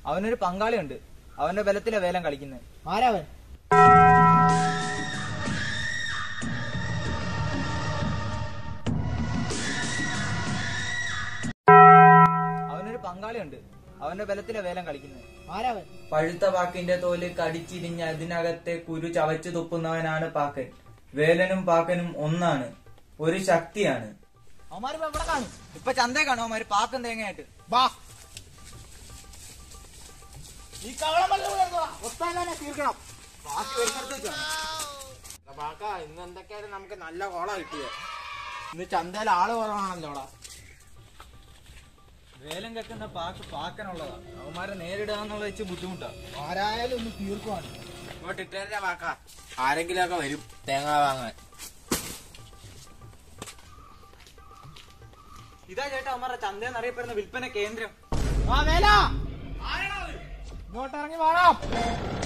അവനൊരു പങ്കാളിയുണ്ട് അവന്റെ ബലത്തിലെ വേലം കളിക്കുന്നത് ആരാവൻ അവനൊരു പങ്കാളിയുണ്ട് അവന്റെ ബലത്തിലെ വേലം കളിക്കുന്നത് ആരാവൻ പഴുത്ത പാക്കിന്റെ തോല് കടിച്ചിരിഞ്ഞ് അതിനകത്തെ കുരു ചവച്ചു തുപ്പുന്നവനാണ് പാക്കൻ വേലനും പാക്കനും ഒന്നാണ് ഒരു ശക്തിയാണ് അവന്മാര് എവിടെ കാണും ഇപ്പൊ ചന്തേ കാണും അവന്മാര് പാക്കൻ തേങ്ങയായിട്ട് ബാ ഈ കവളം ഒത്താനെ തീർക്കണം ബാക്കി വരുന്നിടത്തേക്ക് ബാക്ക ഇന്ന് എന്തൊക്കെയായാലും നമുക്ക് നല്ല കോള കിട്ടിയത് ഇന്ന് ചന്തയിൽ ആള് കുറവാണല്ലോ അവിടെ വേലം കെക്കുന്ന പാക്ക് പാക്കനുള്ളതാ അവന്മാരെ നേരിടുക എന്നുള്ളത് വെച്ച് ബുദ്ധിമുട്ടാ ആരായാലും ഒന്ന് തീർക്കുവാണ് ഇങ്ങോട്ട് ഇട്ടേ വാക്ക ആരെങ്കിലും ഒക്കെ വരും തേങ്ങ വാങ്ങാൻ ഇതാ ചേട്ടാ അവന്മാരുടെ ചന്തയെന്ന് അറിയപ്പെടുന്ന വിൽപ്പന കേന്ദ്രം ആ വേല ഇങ്ങോട്ട് ഇറങ്ങി വേണം